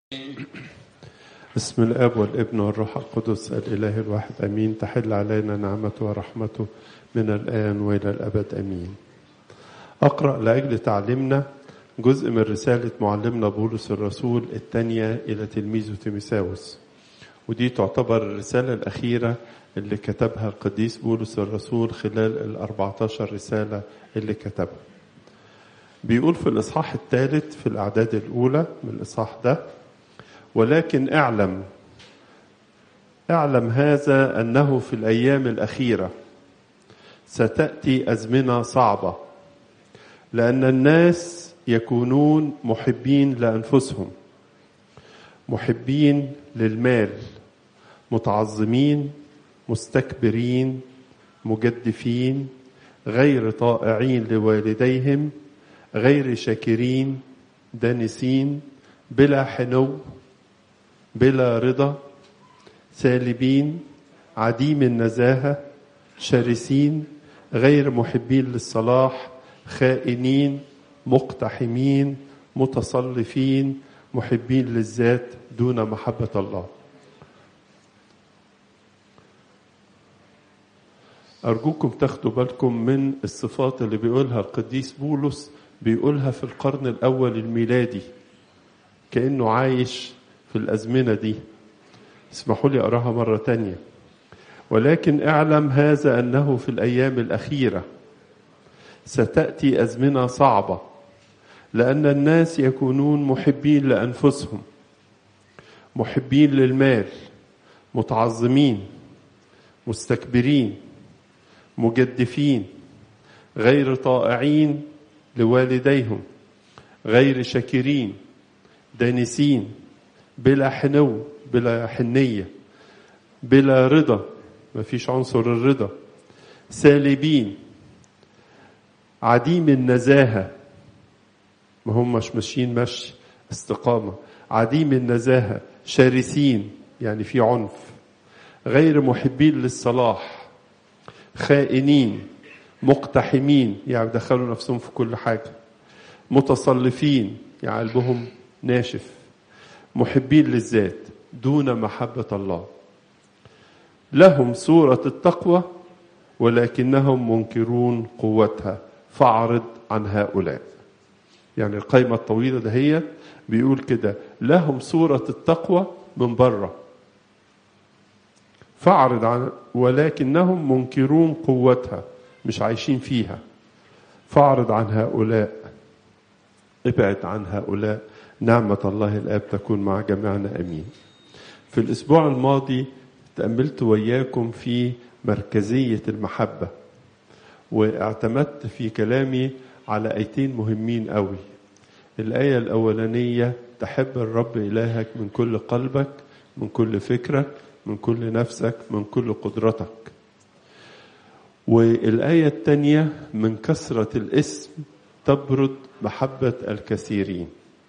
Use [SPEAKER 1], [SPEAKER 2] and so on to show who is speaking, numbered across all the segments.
[SPEAKER 1] بسم الاب والابن والروح القدس الاله الواحد امين تحل علينا نعمته ورحمته من الان والى الابد امين اقرا لاجل تعليمنا جزء من رساله معلمنا بولس الرسول الثانيه الى تلميذه تيموساوس ودي تعتبر الرساله الاخيره اللي كتبها القديس بولس الرسول خلال ال 14 رساله اللي كتبها بيقول في الاصحاح الثالث في الاعداد الاولى من الاصحاح ده ولكن اعلم اعلم هذا انه في الايام الاخيره ستاتي ازمنه صعبه لان الناس يكونون محبين لانفسهم محبين للمال متعظمين مستكبرين مجدفين غير طائعين لوالديهم غير شاكرين دانسين بلا حنو بلا رضا سالبين عديم النزاهه شرسين غير محبين للصلاح خائنين مقتحمين متصلفين محبين للذات دون محبه الله أرجوكم تاخدوا بالكم من الصفات اللي بيقولها القديس بولس بيقولها في القرن الأول الميلادي كأنه عايش في الأزمنة دي اسمحوا لي أقراها مرة تانية ولكن اعلم هذا أنه في الأيام الأخيرة ستأتي أزمنة صعبة لأن الناس يكونون محبين لأنفسهم محبين للمال متعظمين مستكبرين مجدفين غير طائعين لوالديهم غير شاكرين دانسين بلا حنو بلا حنية بلا رضا ما فيش عنصر الرضا سالبين عديم النزاهة ما هم مش ماشيين مشي استقامة عديم النزاهة شرسين يعني في عنف غير محبين للصلاح خائنين مقتحمين يعني دخلوا نفسهم في كل حاجة متصلفين يعني قلبهم ناشف محبين للذات دون محبة الله لهم صورة التقوى ولكنهم منكرون قوتها فاعرض عن هؤلاء يعني القائمة الطويلة ده هي بيقول كده لهم صورة التقوى من بره فاعرض عن ولكنهم منكرون قوتها مش عايشين فيها فاعرض عن هؤلاء ابعد عن هؤلاء نعمة الله الآب تكون مع جميعنا أمين في الأسبوع الماضي تأملت وياكم في مركزية المحبة واعتمدت في كلامي على آيتين مهمين قوي الآية الأولانية تحب الرب إلهك من كل قلبك من كل فكرك من كل نفسك من كل قدرتك والآية الثانية من كثرة الاسم تبرد محبة الكثيرين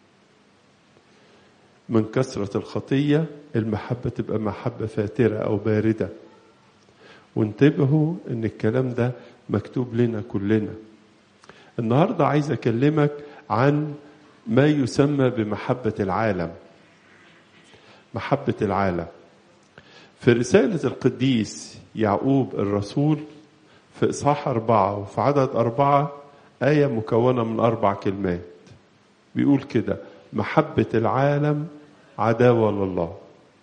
[SPEAKER 1] من كثرة الخطية المحبة تبقى محبة فاترة أو باردة وانتبهوا ان الكلام ده مكتوب لنا كلنا النهاردة عايز أكلمك عن ما يسمى بمحبة العالم محبة العالم في رسالة القديس يعقوب الرسول في إصحاح أربعة وفي عدد أربعة آية مكونة من أربع كلمات بيقول كده محبة العالم عداوة لله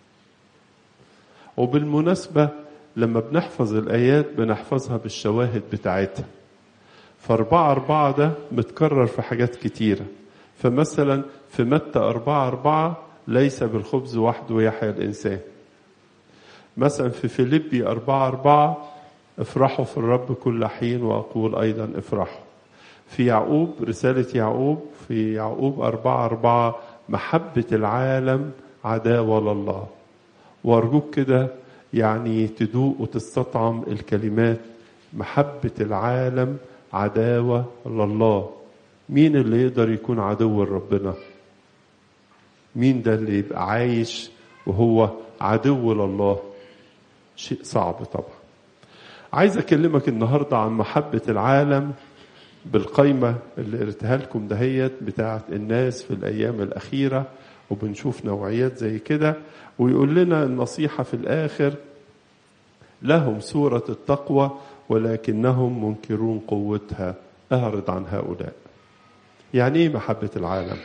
[SPEAKER 1] وبالمناسبة لما بنحفظ الآيات بنحفظها بالشواهد بتاعتها فأربعة أربعة ده متكرر في حاجات كتيرة فمثلا في متى أربعة أربعة ليس بالخبز وحده يحيا الإنسان مثلا في فيليبي أربعة أربعة افرحوا في الرب كل حين وأقول أيضا افرحوا في يعقوب رسالة يعقوب في يعقوب أربعة أربعة محبة العالم عداوة لله وأرجوك كده يعني تدوق وتستطعم الكلمات محبة العالم عداوة لله مين اللي يقدر يكون عدو لربنا مين ده اللي يبقى عايش وهو عدو لله شيء صعب طبعا عايز اكلمك النهارده عن محبه العالم بالقايمه اللي قلتها لكم دهيت بتاعه الناس في الايام الاخيره وبنشوف نوعيات زي كده ويقول لنا النصيحة في الآخر لهم صورة التقوى ولكنهم منكرون قوتها أعرض عن هؤلاء يعني إيه محبة العالم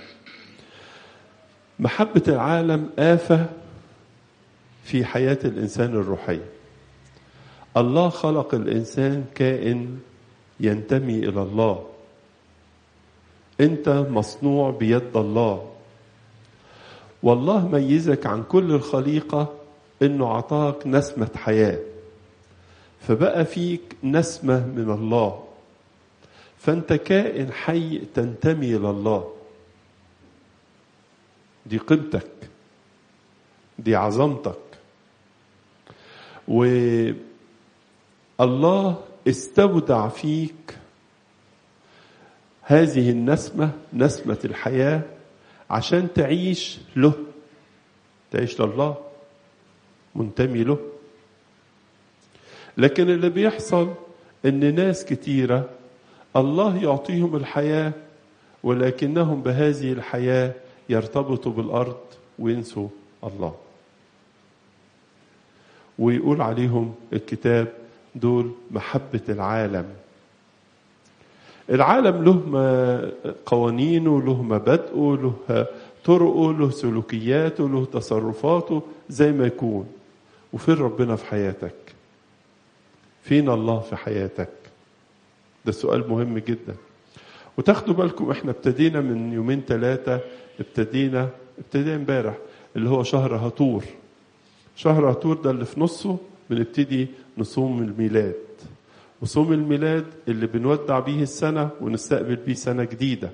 [SPEAKER 1] محبة العالم آفة في حياة الإنسان الروحية الله خلق الإنسان كائن ينتمي إلى الله أنت مصنوع بيد الله والله ميزك عن كل الخليقة أنه عطاك نسمة حياة فبقى فيك نسمة من الله فأنت كائن حي تنتمي إلى الله دي قيمتك دي عظمتك والله استودع فيك هذه النسمة نسمة الحياة عشان تعيش له تعيش لله منتمي له لكن اللي بيحصل ان ناس كتيرة الله يعطيهم الحياة ولكنهم بهذه الحياة يرتبطوا بالأرض وينسوا الله ويقول عليهم الكتاب دول محبة العالم العالم له قوانينه له مبادئه له طرقه له سلوكياته له تصرفاته زي ما يكون وفين ربنا في حياتك فين الله في حياتك ده سؤال مهم جدا وتاخدوا بالكم احنا ابتدينا من يومين ثلاثة ابتدينا ابتدينا امبارح اللي هو شهر هطور شهر هطور ده اللي في نصه بنبتدي نصوم الميلاد وصوم الميلاد اللي بنودع بيه السنة ونستقبل بيه سنة جديدة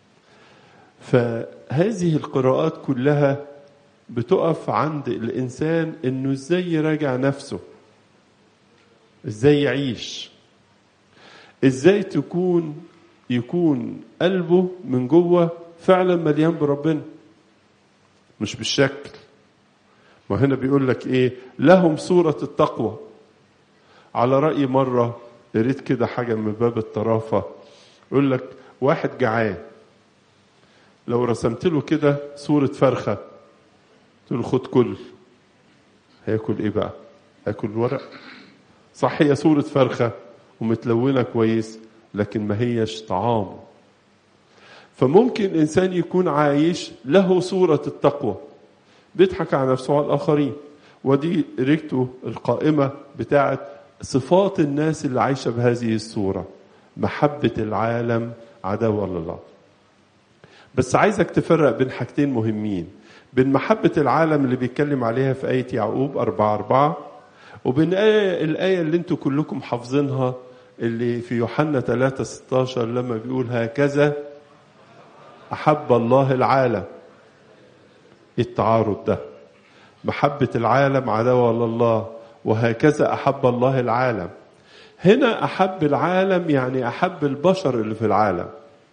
[SPEAKER 1] فهذه القراءات كلها بتقف عند الإنسان إنه إزاي يراجع نفسه إزاي يعيش إزاي تكون يكون قلبه من جوه فعلا مليان بربنا مش بالشكل ما هنا بيقول لك ايه لهم صورة التقوى على رأي مرة قريت كده حاجة من باب الطرافة يقول لك واحد جعان لو رسمت له كده صورة فرخة تقول له خد كل هياكل ايه بقى هياكل ورق صح هي صورة فرخة ومتلونة كويس لكن ما هيش طعام فممكن إنسان يكون عايش له صورة التقوى بيضحك على نفسه وعلى الآخرين ودي ريكتو القائمة بتاعت صفات الناس اللي عايشة بهذه الصورة محبة العالم عداوة لله بس عايزك تفرق بين حاجتين مهمين بين محبة العالم اللي بيتكلم عليها في آية يعقوب أربعة أربعة وبين آية الآية اللي انتوا كلكم حافظينها اللي في يوحنا 3 16 لما بيقول هكذا أحب الله العالم التعارض ده محبة العالم عداوة لله وهكذا أحب الله العالم هنا أحب العالم يعني أحب البشر اللي في العالم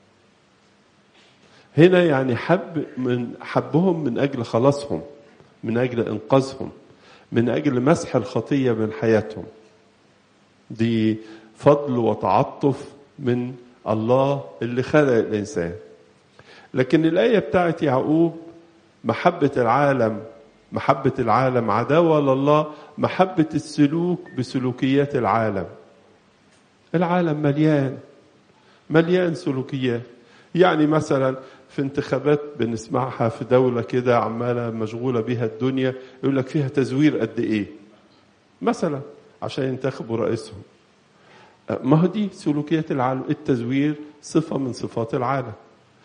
[SPEAKER 1] هنا يعني حب من حبهم من أجل خلاصهم من أجل إنقاذهم من أجل مسح الخطية من حياتهم دي فضل وتعطف من الله اللي خلق الإنسان لكن الآية بتاعت يعقوب محبة العالم محبة العالم عداوة لله محبة السلوك بسلوكيات العالم العالم مليان مليان سلوكيات يعني مثلا في انتخابات بنسمعها في دولة كده عمالة مشغولة بها الدنيا يقول لك فيها تزوير قد ايه مثلا عشان ينتخبوا رئيسهم ما هو دي سلوكيات العالم التزوير صفة من صفات العالم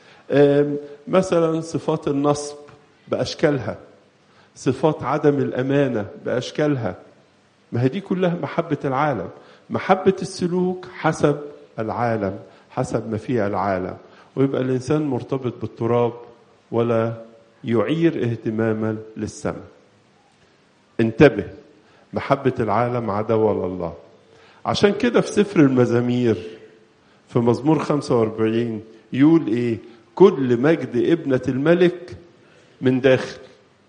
[SPEAKER 1] مثلا صفات النصب بأشكالها صفات عدم الأمانة بأشكالها ما هي دي كلها محبة العالم محبة السلوك حسب العالم حسب ما فيه العالم ويبقى الإنسان مرتبط بالتراب ولا يعير اهتماما للسماء انتبه محبة العالم عداوة لله عشان كده في سفر المزامير في مزمور 45 يقول ايه كل مجد ابنة الملك من داخل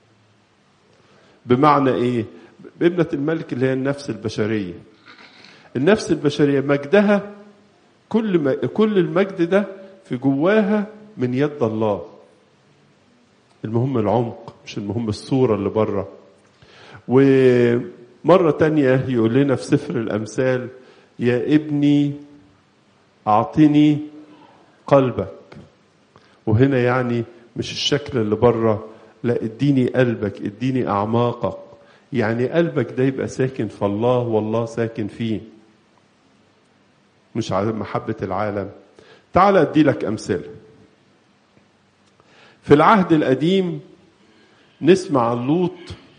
[SPEAKER 1] بمعنى ايه ابنة الملك اللي هي النفس البشرية النفس البشرية مجدها كل ما كل المجد ده في جواها من يد الله المهم العمق مش المهم الصورة اللي بره ومرة تانية يقول لنا في سفر الأمثال يا ابني أعطني قلبك وهنا يعني مش الشكل اللي بره لا اديني قلبك اديني أعماقك يعني قلبك ده يبقى ساكن في الله والله ساكن فيه مش على محبة العالم تعال أدي لك أمثلة في العهد القديم نسمع عن لوط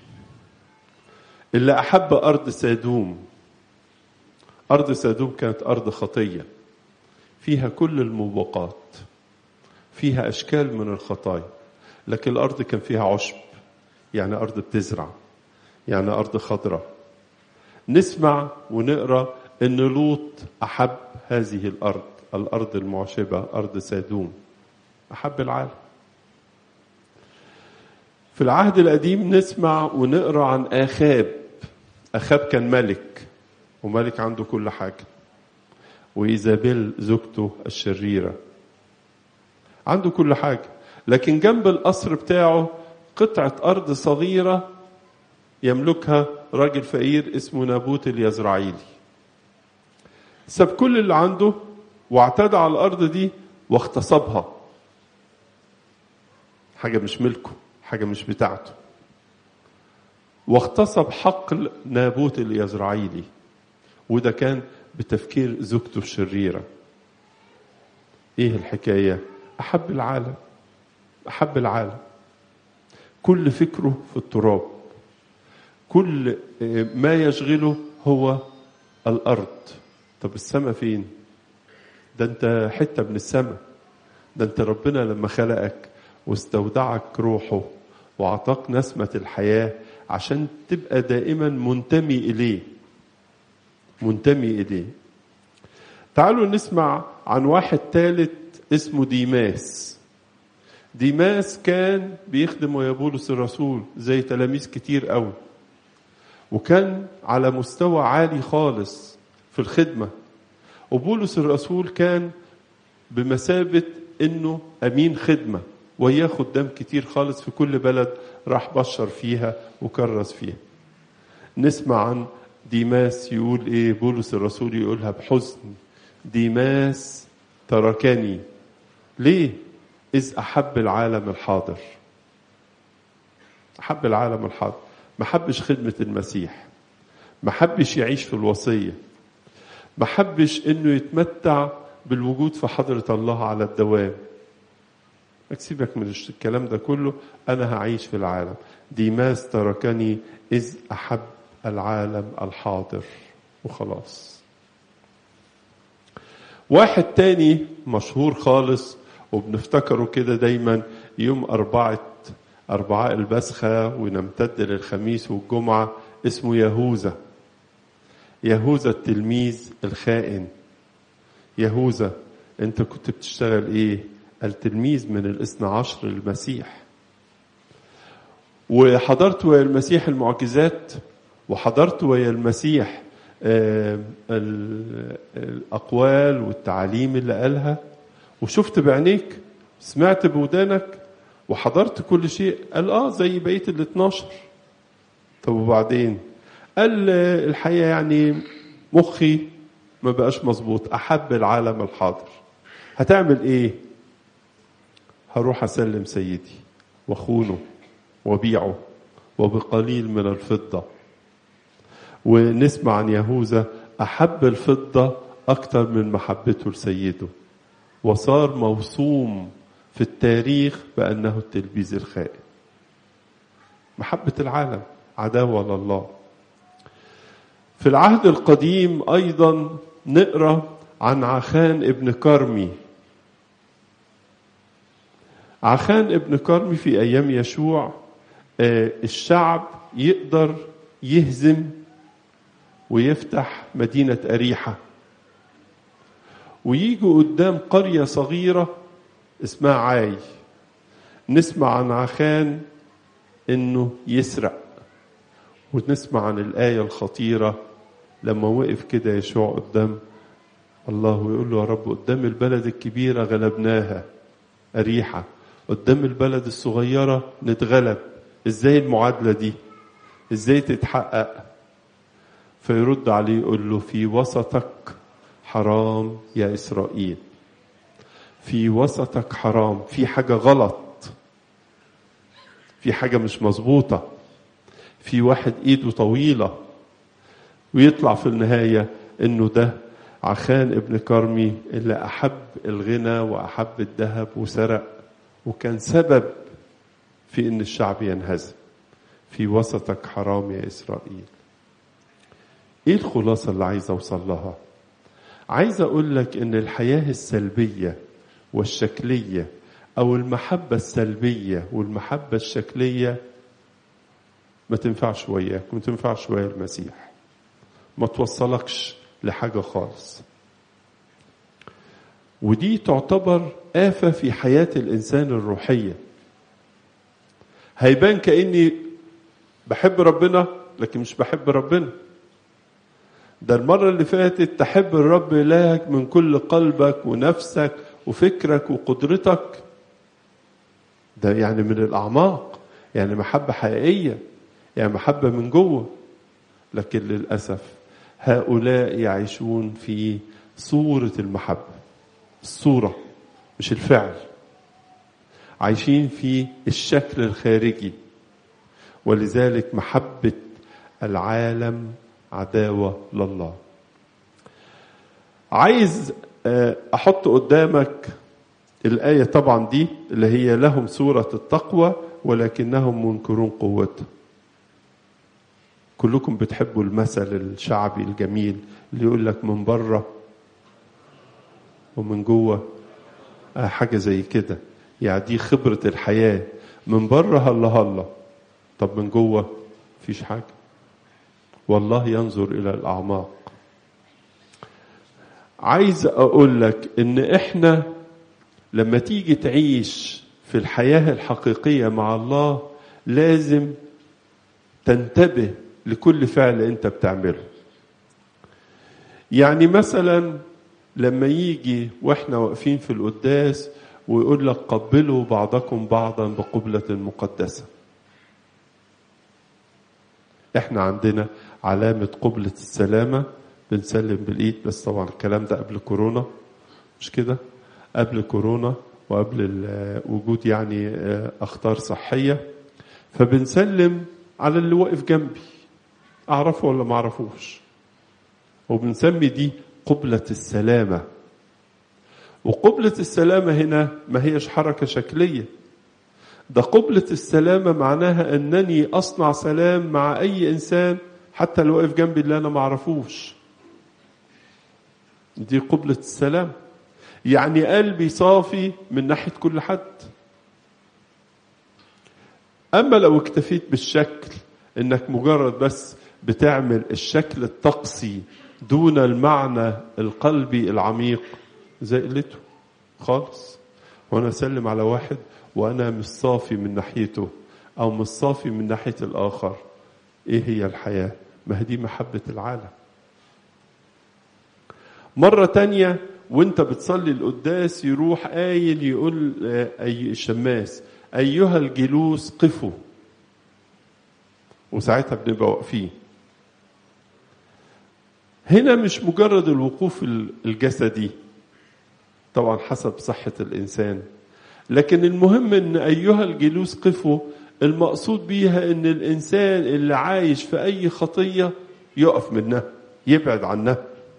[SPEAKER 1] اللي أحب أرض سادوم أرض سادوم كانت أرض خطية فيها كل الموبقات فيها أشكال من الخطايا لكن الأرض كان فيها عشب يعني أرض بتزرع يعني أرض خضراء نسمع ونقرأ أن لوط أحب هذه الأرض الأرض المعشبة أرض سادوم أحب العالم في العهد القديم نسمع ونقرأ عن آخاب أخاب كان ملك وملك عنده كل حاجة وإيزابيل زوجته الشريرة عنده كل حاجة لكن جنب القصر بتاعه قطعة أرض صغيرة يملكها راجل فقير اسمه نابوت اليزرعيلي ساب كل اللي عنده واعتدى على الأرض دي واغتصبها حاجة مش ملكه حاجة مش بتاعته واغتصب حقل نابوت اليزرعيلي وده كان بتفكير زوجته الشريرة ايه الحكاية احب العالم احب العالم كل فكره في التراب كل ما يشغله هو الارض طب السماء فين ده انت حتة من السماء ده انت ربنا لما خلقك واستودعك روحه واعطاك نسمة الحياة عشان تبقى دائما منتمي إليه منتمي إليه تعالوا نسمع عن واحد ثالث اسمه ديماس ديماس كان بيخدم ويا بولس الرسول زي تلاميذ كتير قوي وكان على مستوى عالي خالص في الخدمة وبولس الرسول كان بمثابة انه امين خدمة وياه خدام كتير خالص في كل بلد راح بشر فيها وكرس فيها نسمع عن ديماس يقول ايه بولس الرسول يقولها بحزن ديماس تركني ليه اذ احب العالم الحاضر احب العالم الحاضر ما حبش خدمة المسيح ما حبش يعيش في الوصية ما حبش انه يتمتع بالوجود في حضرة الله على الدوام سيبك من الكلام ده كله انا هعيش في العالم ديماس تركني اذ احب العالم الحاضر وخلاص واحد تاني مشهور خالص وبنفتكره كده دايما يوم أربعة أربعاء البسخة ونمتد للخميس والجمعة اسمه يهوذا يهوذا التلميذ الخائن يهوذا انت كنت بتشتغل ايه التلميذ من الاثنى عشر المسيح وحضرت ويا المسيح المعجزات وحضرت ويا المسيح الأقوال والتعاليم اللي قالها وشفت بعينيك سمعت بودانك وحضرت كل شيء قال اه زي بقية ال 12 طب وبعدين قال الحقيقة يعني مخي ما بقاش مظبوط أحب العالم الحاضر هتعمل ايه هروح أسلم سيدي وأخونه وبيعه وبقليل من الفضة ونسمع عن يهوذا أحب الفضة أكثر من محبته لسيده وصار موصوم في التاريخ بأنه التلبيز الخائن محبة العالم عداوة لله في العهد القديم أيضا نقرأ عن عخان ابن كرمي عخان ابن كرمي في أيام يشوع الشعب يقدر يهزم ويفتح مدينة أريحة ويجوا قدام قرية صغيرة اسمها عاي نسمع عن عخان انه يسرق ونسمع عن الآية الخطيرة لما وقف كده يشوع قدام الله ويقول له يا رب قدام البلد الكبيرة غلبناها أريحة قدام البلد الصغيرة نتغلب ازاي المعادلة دي ازاي تتحقق فيرد عليه يقول له في وسطك حرام يا إسرائيل في وسطك حرام في حاجة غلط في حاجة مش مظبوطة في واحد ايده طويلة ويطلع في النهاية انه ده عخان ابن كرمي اللي احب الغنى واحب الذهب وسرق وكان سبب في ان الشعب ينهزم في وسطك حرام يا اسرائيل ايه الخلاصة اللي عايز اوصل لها عايز اقول لك ان الحياة السلبية والشكلية او المحبة السلبية والمحبة الشكلية ما تنفعش وياك ما تنفعش ويا المسيح ما توصلكش لحاجة خالص ودي تعتبر آفة في حياة الإنسان الروحية هيبان كأني بحب ربنا لكن مش بحب ربنا ده المرة اللي فاتت تحب الرب إلهك من كل قلبك ونفسك وفكرك وقدرتك ده يعني من الأعماق يعني محبة حقيقية يعني محبة من جوه لكن للأسف هؤلاء يعيشون في صورة المحبة الصورة مش الفعل عايشين في الشكل الخارجي ولذلك محبة العالم عداوة لله عايز أحط قدامك الآية طبعا دي اللي هي لهم صورة التقوى ولكنهم منكرون قوتها كلكم بتحبوا المثل الشعبي الجميل اللي يقول لك من بره ومن جوه آه حاجة زي كده يعني دي خبرة الحياة من بره هلا هلا طب من جوه مفيش حاجة والله ينظر إلى الأعماق عايز أقول لك إن إحنا لما تيجي تعيش في الحياة الحقيقية مع الله لازم تنتبه لكل فعل أنت بتعمله يعني مثلا لما يجي واحنا واقفين في القداس ويقول لك قبلوا بعضكم بعضا بقبلة مقدسة احنا عندنا علامة قبلة السلامة بنسلم بالإيد بس طبعا الكلام ده قبل كورونا مش كده قبل كورونا وقبل وجود يعني أخطار صحية فبنسلم على اللي واقف جنبي أعرفه ولا ما أعرفوش وبنسمي دي قبلة السلامة وقبلة السلامة هنا ما هيش حركة شكلية ده قبلة السلامة معناها أنني أصنع سلام مع أي إنسان حتى لو واقف جنبي اللي أنا ما أعرفوش دي قبلة السلام يعني قلبي صافي من ناحية كل حد أما لو اكتفيت بالشكل إنك مجرد بس بتعمل الشكل الطقسي دون المعنى القلبي العميق زي قلته خالص وانا اسلم على واحد وانا مش صافي من ناحيته او مش صافي من ناحيه الاخر ايه هي الحياه ما هي دي محبه العالم مره تانية وانت بتصلي القداس يروح قايل يقول اي الشماس ايها الجلوس قفوا وساعتها بنبقى واقفين هنا مش مجرد الوقوف الجسدي طبعا حسب صحة الإنسان لكن المهم أن أيها الجلوس قفوا المقصود بيها أن الإنسان اللي عايش في أي خطية يقف منها يبعد عنها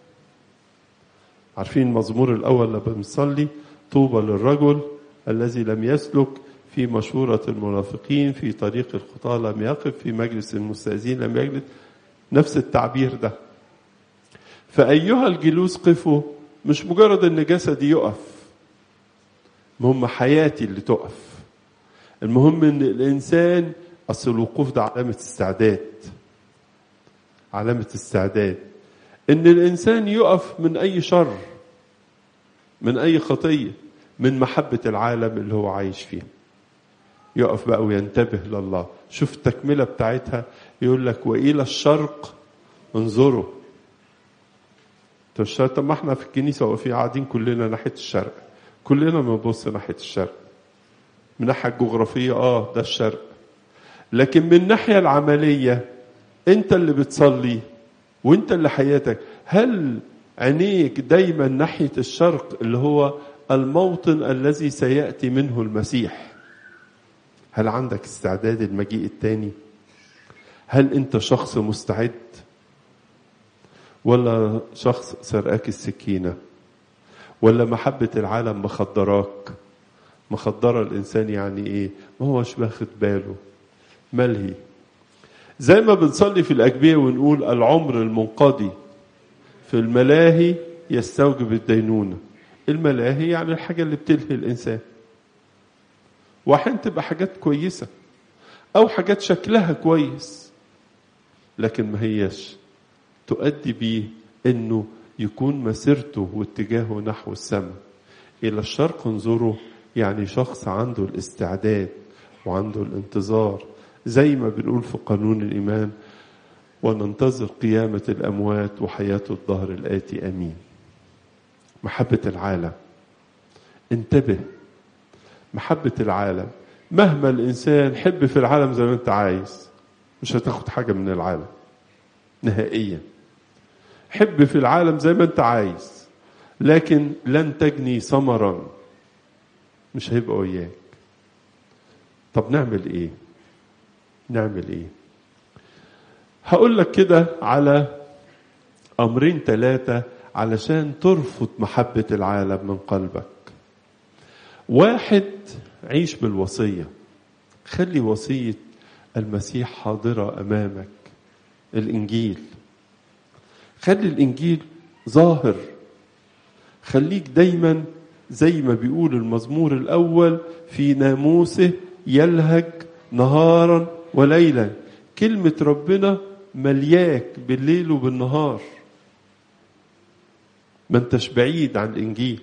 [SPEAKER 1] عارفين المزمور الأول لما بنصلي طوبى للرجل الذي لم يسلك في مشورة المنافقين في طريق الخطاة لم يقف في مجلس المستأذين لم يجلس نفس التعبير ده فأيها الجلوس قفوا مش مجرد ان جسدي يقف المهم حياتي اللي تقف المهم ان الانسان اصل الوقوف ده علامة استعداد علامة استعداد ان الانسان يقف من اي شر من اي خطية من محبة العالم اللي هو عايش فيه يقف بقى وينتبه لله شوف التكملة بتاعتها يقول لك وإلى الشرق انظروا طب ما احنا في الكنيسة واقفين قاعدين كلنا ناحية الشرق كلنا بنبص ناحية الشرق من الناحية الجغرافية اه ده الشرق لكن من الناحية العملية انت اللي بتصلي وانت اللي حياتك هل عينيك دايما ناحية الشرق اللي هو الموطن الذي سيأتي منه المسيح هل عندك استعداد المجيء التاني هل انت شخص مستعد ولا شخص سرقاك السكينة ولا محبة العالم مخدراك مخدرة الإنسان يعني إيه ما هوش واخد باله ملهي زي ما بنصلي في الأجبية ونقول العمر المنقضي في الملاهي يستوجب الدينونة الملاهي يعني الحاجة اللي بتلهي الإنسان وأحيانا تبقى حاجات كويسة أو حاجات شكلها كويس لكن ما هيش تؤدي بيه انه يكون مسيرته واتجاهه نحو السماء الى الشرق انظروا يعني شخص عنده الاستعداد وعنده الانتظار زي ما بنقول في قانون الايمان وننتظر قيامة الأموات وحياة الظهر الآتي أمين محبة العالم انتبه محبة العالم مهما الإنسان حب في العالم زي ما أنت عايز مش هتاخد حاجة من العالم نهائيا حب في العالم زي ما انت عايز لكن لن تجني ثمرا مش هيبقى وياك طب نعمل ايه نعمل ايه هقول لك كده على امرين ثلاثة علشان ترفض محبة العالم من قلبك واحد عيش بالوصية خلي وصية المسيح حاضرة أمامك الإنجيل خلي الإنجيل ظاهر خليك دايما زي ما بيقول المزمور الأول في ناموسه يلهج نهارا وليلا كلمة ربنا ملياك بالليل وبالنهار ما انتش بعيد عن الإنجيل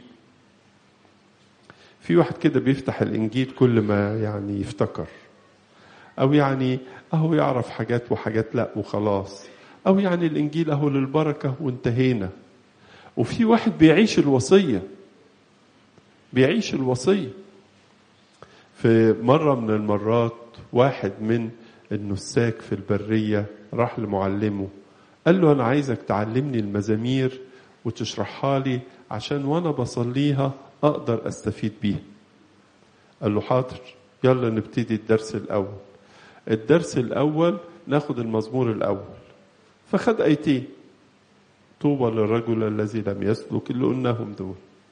[SPEAKER 1] في واحد كده بيفتح الإنجيل كل ما يعني يفتكر أو يعني أهو يعرف حاجات وحاجات لا وخلاص أو يعني الإنجيل أهو للبركة وانتهينا وفي واحد بيعيش الوصية بيعيش الوصية في مرة من المرات واحد من النساك في البرية راح لمعلمه قال له أنا عايزك تعلمني المزامير وتشرحها لي عشان وأنا بصليها أقدر أستفيد بيها قال له حاضر يلا نبتدي الدرس الأول الدرس الأول ناخد المزمور الأول فخد آيتين طوبى للرجل الذي لم يسلك اللي قلناهم دول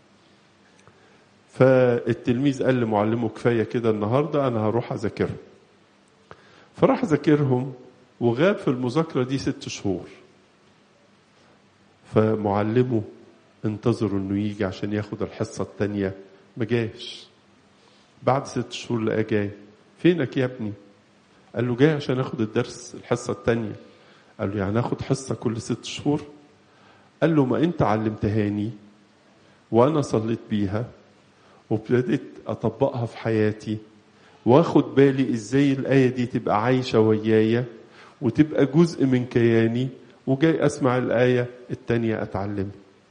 [SPEAKER 1] فالتلميذ قال لمعلمه كفاية كده النهاردة أنا هروح أذاكرهم فراح ذاكرهم وغاب في المذاكرة دي ست شهور فمعلمه انتظروا انه يجي عشان ياخد الحصة التانية ما جاش بعد ست شهور لقاه جاي فينك يا ابني قال له جاي عشان اخد الدرس الحصة التانية قال له يعني اخد حصة كل ست شهور قال له ما انت علمتهاني وانا صليت بيها وابتديت اطبقها في حياتي واخد بالي ازاي الايه دي تبقى عايشه ويايا وتبقى جزء من كياني وجاي اسمع الايه التانيه اتعلمها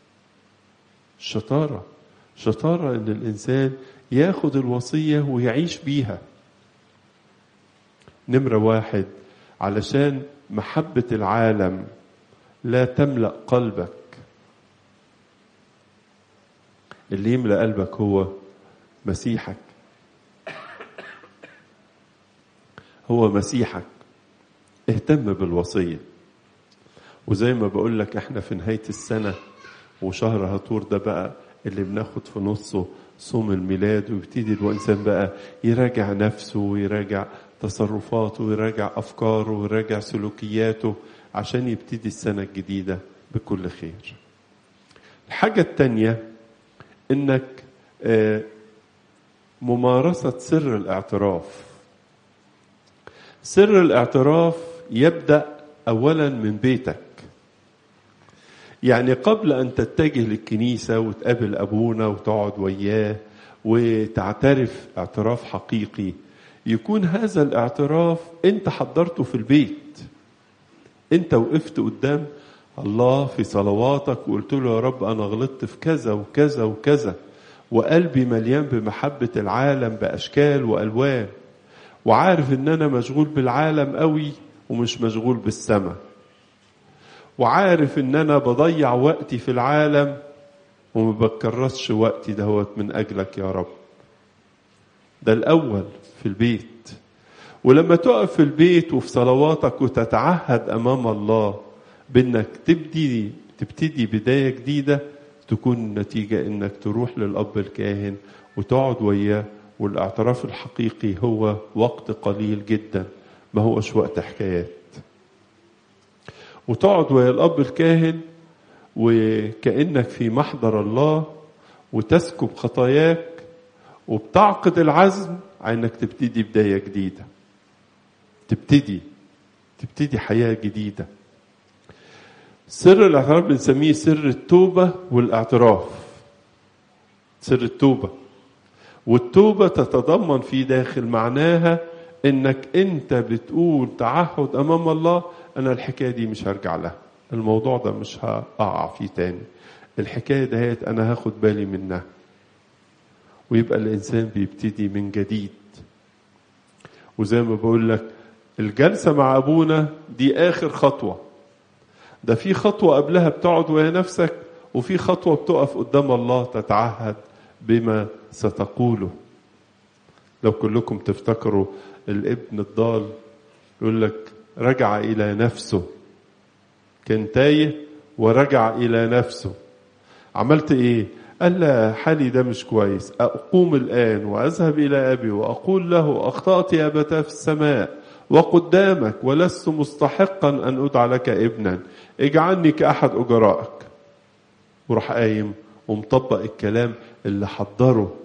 [SPEAKER 1] شطاره شطاره ان الانسان ياخد الوصيه ويعيش بيها نمره واحد علشان محبه العالم لا تملا قلبك اللي يملا قلبك هو مسيحك هو مسيحك اهتم بالوصية وزي ما بقول لك احنا في نهاية السنة وشهر هطور ده بقى اللي بناخد في نصه صوم الميلاد ويبتدي الإنسان بقى يراجع نفسه ويراجع تصرفاته ويراجع أفكاره ويراجع سلوكياته عشان يبتدي السنة الجديدة بكل خير الحاجة التانية انك ممارسة سر الاعتراف سر الاعتراف يبدأ أولا من بيتك يعني قبل أن تتجه للكنيسة وتقابل أبونا وتقعد وياه وتعترف اعتراف حقيقي يكون هذا الاعتراف أنت حضرته في البيت أنت وقفت قدام الله في صلواتك وقلت له يا رب أنا غلطت في كذا وكذا وكذا وقلبي مليان بمحبة العالم بأشكال وألوان وعارف إن أنا مشغول بالعالم قوي ومش مشغول بالسماء وعارف إن أنا بضيع وقتي في العالم وما بكرسش وقتي دهوت من أجلك يا رب ده الأول في البيت ولما تقف في البيت وفي صلواتك وتتعهد أمام الله بأنك تبدي تبتدي بداية جديدة تكون النتيجة إنك تروح للأب الكاهن وتقعد وياه والاعتراف الحقيقي هو وقت قليل جدا ما هوش وقت حكايات وتقعد ويا الأب الكاهن وكأنك في محضر الله وتسكب خطاياك وبتعقد العزم على انك تبتدي بداية جديدة تبتدي تبتدي حياة جديدة سر الاعتراف بنسميه سر التوبة والاعتراف سر التوبة والتوبة تتضمن في داخل معناها انك انت بتقول تعهد امام الله انا الحكاية دي مش هرجع لها الموضوع ده مش هقع فيه تاني الحكاية دهيت انا هاخد بالي منها ويبقى الانسان بيبتدي من جديد وزي ما بقول لك الجلسة مع ابونا دي اخر خطوة ده في خطوة قبلها بتقعد ويا نفسك وفي خطوة بتقف قدام الله تتعهد بما ستقوله لو كلكم تفتكروا الابن الضال يقول لك رجع إلى نفسه كان تايه ورجع إلى نفسه عملت إيه؟ قال لا حالي ده مش كويس أقوم الآن وأذهب إلى أبي وأقول له أخطأت يا أبتاه في السماء وقدامك ولست مستحقا أن أدعى لك ابنا اجعلني كأحد أجرائك وراح قايم ومطبق الكلام اللي حضره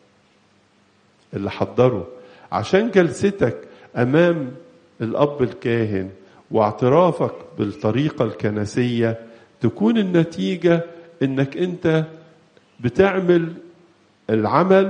[SPEAKER 1] اللي حضره عشان جلستك أمام الأب الكاهن واعترافك بالطريقة الكنسية تكون النتيجة إنك أنت بتعمل العمل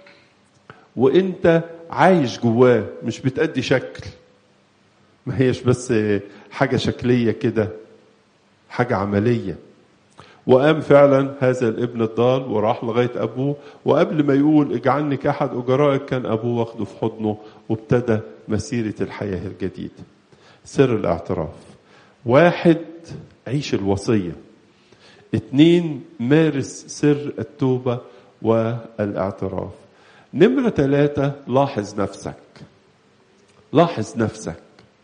[SPEAKER 1] وأنت عايش جواه مش بتأدي شكل ما هيش بس حاجة شكلية كده حاجة عملية وقام فعلا هذا الابن الضال وراح لغاية أبوه وقبل ما يقول اجعلني كأحد أجرائك كان أبوه واخده في حضنه وابتدى مسيرة الحياة الجديدة سر الاعتراف واحد عيش الوصية اتنين مارس سر التوبة والاعتراف نمرة ثلاثة لاحظ نفسك لاحظ نفسك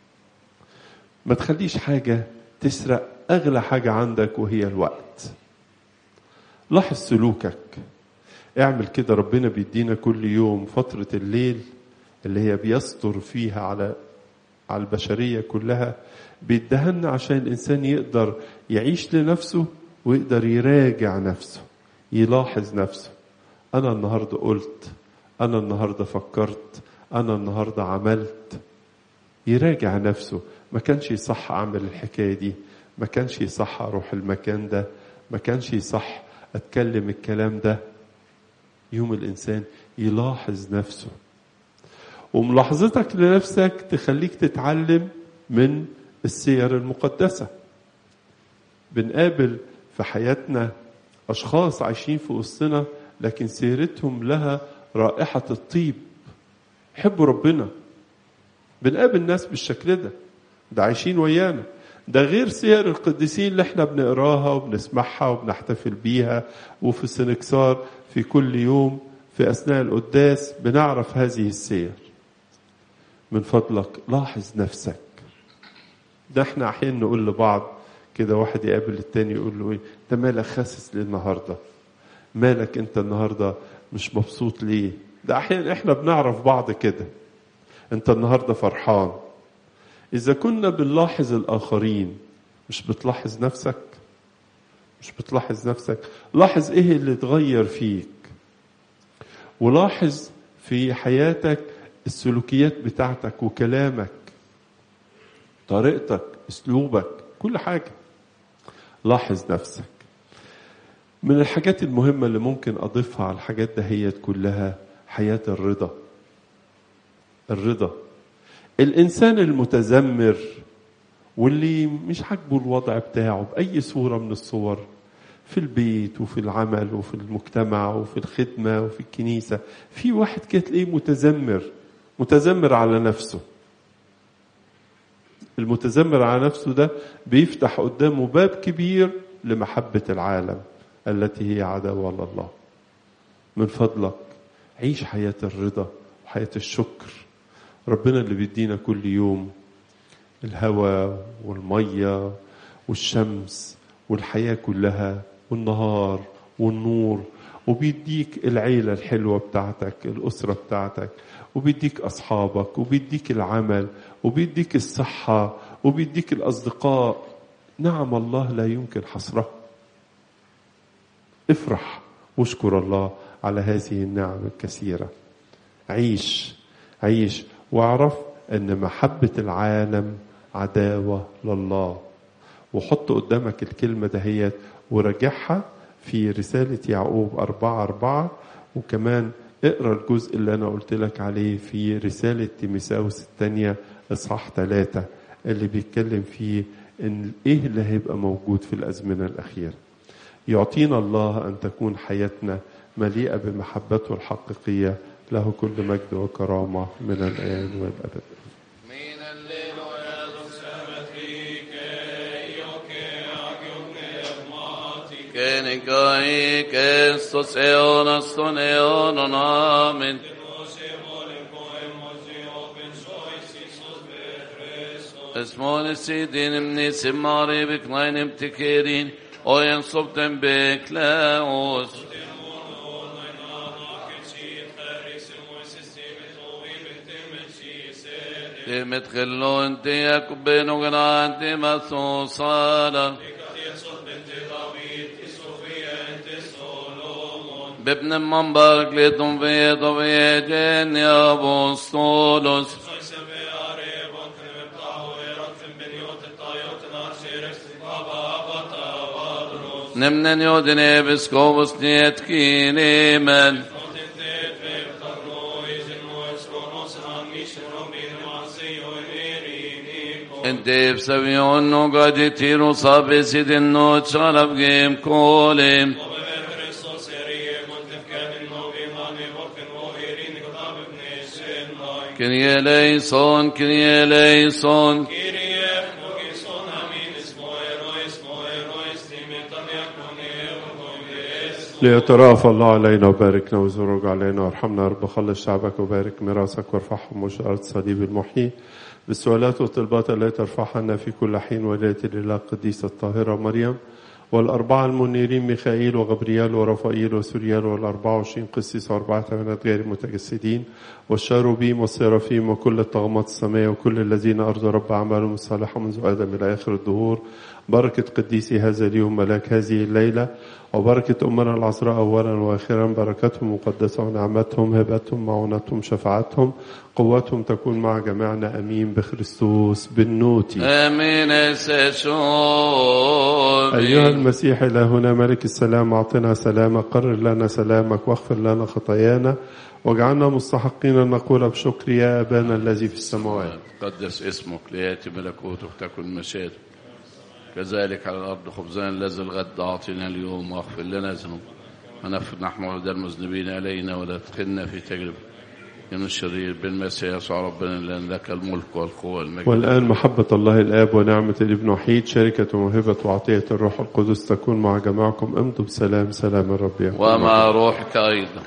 [SPEAKER 1] ما تخليش حاجة تسرق أغلى حاجة عندك وهي الوقت لاحظ سلوكك اعمل كده ربنا بيدينا كل يوم فترة الليل اللي هي بيستر فيها على على البشرية كلها بيدهن عشان الإنسان يقدر يعيش لنفسه ويقدر يراجع نفسه يلاحظ نفسه أنا النهاردة قلت أنا النهاردة فكرت أنا النهاردة عملت يراجع نفسه ما كانش يصح أعمل الحكاية دي ما كانش يصح أروح المكان ده ما كانش يصح أتكلم الكلام ده يوم الإنسان يلاحظ نفسه وملاحظتك لنفسك تخليك تتعلم من السير المقدسة بنقابل في حياتنا أشخاص عايشين في وسطنا لكن سيرتهم لها رائحة الطيب حبوا ربنا بنقابل ناس بالشكل ده ده عايشين ويانا ده غير سير القديسين اللي احنا بنقراها وبنسمعها وبنحتفل بيها وفي سنكسار في كل يوم في أثناء القداس بنعرف هذه السير من فضلك لاحظ نفسك ده احنا احيانا نقول لبعض كده واحد يقابل التاني يقول له ايه انت مالك خاسس ليه النهارده مالك انت النهارده مش مبسوط ليه ده احيانا احنا بنعرف بعض كده انت النهارده فرحان اذا كنا بنلاحظ الاخرين مش بتلاحظ نفسك مش بتلاحظ نفسك لاحظ ايه اللي اتغير فيك ولاحظ في حياتك السلوكيات بتاعتك وكلامك طريقتك اسلوبك كل حاجه لاحظ نفسك من الحاجات المهمه اللي ممكن اضيفها على الحاجات دهيت كلها حياه الرضا الرضا الانسان المتذمر واللي مش عاجبه الوضع بتاعه باي صوره من الصور في البيت وفي العمل وفي المجتمع وفي الخدمة وفي الكنيسة في واحد كده تلاقيه متذمر متذمر على نفسه المتذمر على نفسه ده بيفتح قدامه باب كبير لمحبة العالم التي هي عداوة لله من فضلك عيش حياة الرضا وحياة الشكر ربنا اللي بيدينا كل يوم الهواء والمية والشمس والحياة كلها والنهار والنور وبيديك العيلة الحلوة بتاعتك الأسرة بتاعتك وبيديك أصحابك وبيديك العمل وبيديك الصحة وبيديك الأصدقاء نعم الله لا يمكن حصرها افرح واشكر الله على هذه النعم الكثيرة عيش عيش واعرف ان محبة العالم عداوة لله وحط قدامك الكلمة دهيت وراجعها في رسالة يعقوب أربعة أربعة وكمان اقرا الجزء اللي أنا قلت لك عليه في رسالة تيمساوس الثانية إصحاح ثلاثة اللي بيتكلم فيه إن إيه اللي هيبقى موجود في الأزمنة الأخيرة يعطينا الله أن تكون حياتنا مليئة بمحبته الحقيقية له كل مجد وكرامة من الآن والأبد
[SPEAKER 2] Min alleluia Kenikai Kristus eonas ton eonon amen. Esmonis idinim nisim mari bekleinim tikerin. Oyen sopten bekle oss. Timet khillon te yakbenu ganante maso sala. بابن المنبرك لتنفيض في جن يا بوستولوس نمن يودني بسكوبس نيتكيني من انت بسبيون قد تيرو صابي سيد النوت شرف جيم كوليم Kyrie eleison, Kyrie eleison.
[SPEAKER 1] ليترافى الله علينا وباركنا وزرق علينا وارحمنا رب خلص شعبك وبارك ميراثك وارفعهم وشارة صليب المحيي بالسؤالات والطلبات التي ترفعها لنا في كل حين ولاية الإله القديسة الطاهرة مريم والأربعة المنيرين ميخائيل وغبريال ورفائيل وسوريال والأربعة وعشرين قسيس وأربعة ثمانية غير متجسدين والشاروبيم والسيرافيم وكل الطغمات السماء وكل الذين أرضوا رب أعمالهم الصالحة منذ آدم إلى آخر الدهور بركة قديسي هذا اليوم ملاك هذه الليلة وبركة أمنا العذراء أولا وآخرا بركتهم مقدسة ونعمتهم هبتهم معونتهم شفاعتهم قوتهم تكون مع جميعنا أمين بخريستوس بالنوتي
[SPEAKER 2] امين سسون
[SPEAKER 1] أيها المسيح إلهنا ملك السلام أعطنا سلامك قرر لنا سلامك واغفر لنا خطايانا واجعلنا مستحقين أن نقول بشكر يا أبانا الذي في السماوات
[SPEAKER 2] قدس اسمك لياتي ملكوتك تكن مشيئتك كذلك على الارض خبزنا الذي الغد اعطنا اليوم واغفر لنا ذنوب ونغفر نحن وردى المذنبين علينا ولا تدخلنا في تجربه من الشرير بالمسيح يسوع ربنا لان لك الملك والقوه والمجد
[SPEAKER 1] والآن محبة الله الآب ونعمة الابن وحيد شركة وموهبة وعطية الروح القدس تكون مع جميعكم امضوا بسلام سلام الرب يكون معكم.
[SPEAKER 2] ومع روحك ايضا